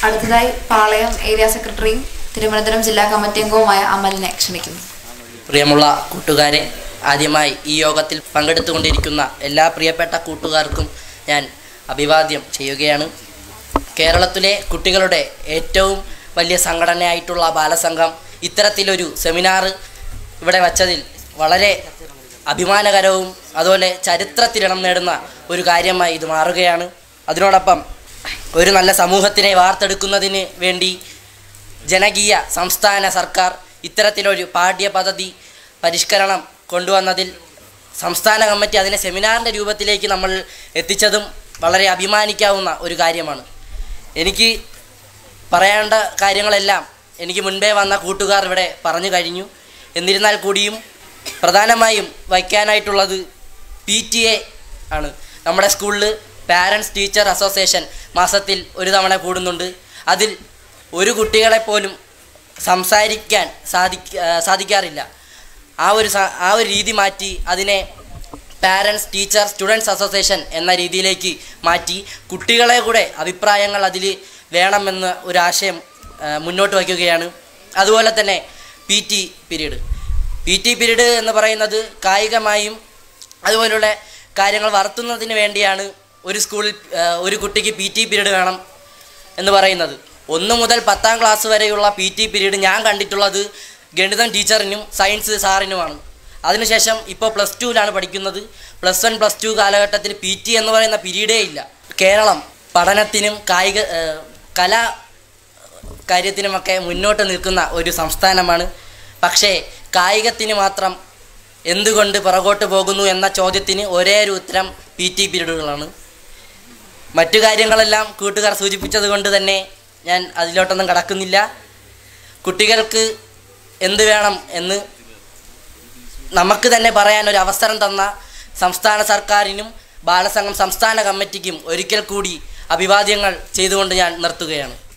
അടുത്തതായി പാളയം ഏരിയ സെക്രട്ടറിയും തിരുവനന്തപുരം ജില്ലാ കമ്മിറ്റി അംഗവുമായ അമലിനെ ക്ഷണിക്കുന്നു പ്രിയമുള്ള കൂട്ടുകാരെ ആദ്യമായി ഈ യോഗത്തിൽ പങ്കെടുത്തുകൊണ്ടിരിക്കുന്ന എല്ലാ പ്രിയപ്പെട്ട കൂട്ടുകാർക്കും ഞാൻ അഭിവാദ്യം ചെയ്യുകയാണ് കേരളത്തിലെ കുട്ടികളുടെ ഏറ്റവും വലിയ സംഘടനയായിട്ടുള്ള ബാലസംഘം ഇത്തരത്തിലൊരു സെമിനാർ ഇവിടെ വച്ചതിൽ വളരെ അഭിമാനകരവും അതുപോലെ ചരിത്രത്തിലിടം നേടുന്ന ഒരു കാര്യമായി ഇത് മാറുകയാണ് അതിനോടൊപ്പം ഒരു നല്ല സമൂഹത്തിനെ വാർത്തെടുക്കുന്നതിന് വേണ്ടി ജനകീയ സംസ്ഥാന സർക്കാർ ഇത്തരത്തിലൊരു പാഠ്യപദ്ധതി പരിഷ്കരണം കൊണ്ടുവന്നതിൽ സംസ്ഥാന കമ്മിറ്റി അതിനെ സെമിനാറിൻ്റെ രൂപത്തിലേക്ക് നമ്മൾ എത്തിച്ചതും വളരെ അഭിമാനിക്കാവുന്ന ഒരു കാര്യമാണ് എനിക്ക് പറയേണ്ട കാര്യങ്ങളെല്ലാം എനിക്ക് മുൻപേ വന്ന കൂട്ടുകാർ ഇവിടെ പറഞ്ഞു കഴിഞ്ഞു എന്നിരുന്നാൽ കൂടിയും പ്രധാനമായും വയ്ക്കാനായിട്ടുള്ളത് പി ടി എ ആണ് നമ്മുടെ സ്കൂളിൽ പാരൻസ് ടീച്ചർ അസോസിയേഷൻ മാസത്തിൽ ഒരു തവണ കൂടുന്നുണ്ട് അതിൽ ഒരു കുട്ടികളെ പോലും സംസാരിക്കാൻ സാധിക്ക സാധിക്കാറില്ല ആ ഒരു സ- ആ ഒരു രീതി മാറ്റി അതിനെ പാരൻസ് ടീച്ചർ സ്റ്റുഡൻസ് അസോസിയേഷൻ എന്ന രീതിയിലേക്ക് മാറ്റി കുട്ടികളെ കൂടെ അഭിപ്രായങ്ങൾ അതിൽ വേണമെന്ന് ഒരു ആശയം ആ, മുന്നോട്ട് വയ്ക്കുകയാണ് അതുപോലെ തന്നെ P T period P T period എന്ന് പറയുന്നത് കായികമായും അതുപോലുള്ള കാര്യങ്ങൾ വളർത്തുന്നതിന് വേണ്ടിയാണ് ഒരു സ്കൂളിൽ ആ, ഒരു കുട്ടിക്ക് പി ടി പീരീഡ് വേണം എന്ന് പറയുന്നത് ഒന്ന് മുതൽ പത്താം ക്ലാസ് വരെയുള്ള പി ടി പീരീഡ് ഞാൻ കണ്ടിട്ടുള്ളത് ഗണിതം ടീച്ചറിനും സയൻസ് സാറിനുമാണ് അതിനുശേഷം ഇപ്പോൾ പ്ലസ് ടുവിലാണ് പഠിക്കുന്നത് പ്ലസ് വൺ പ്ലസ് ടു കാലഘട്ടത്തിൽ പി ടി എന്ന് പറയുന്ന പീരീഡേ ഇല്ല കേരളം പഠനത്തിനും കായിക ഏഹ്, കലാ കാര്യത്തിനുമൊക്കെ മുന്നോട്ട് നിൽക്കുന്ന ഒരു സംസ്ഥാനമാണ് പക്ഷേ കായികത്തിന് മാത്രം എന്തുകൊണ്ട് പുറകോട്ട് പോകുന്നു എന്ന ചോദ്യത്തിന് ഒരേ ഒരു ഉത്തരം പി ടി പീരീഡുകളാണ് മറ്റു കാര്യങ്ങളെല്ലാം കൂട്ടുകാർ സൂചിപ്പിച്ചത് കൊണ്ട് തന്നെ ഞാൻ അതിലോട്ടൊന്നും കടക്കുന്നില്ല കുട്ടികൾക്ക് എന്ത് വേണം എന്ന് നമുക്ക് തന്നെ പറയാൻ ഒരു അവസരം തന്ന സംസ്ഥാന സർക്കാരിനും ബാലസംഘം സംസ്ഥാന കമ്മിറ്റിക്കും ഒരിക്കൽ കൂടി അഭിവാദ്യങ്ങൾ ചെയ്തുകൊണ്ട് ഞാൻ നിർത്തുകയാണ്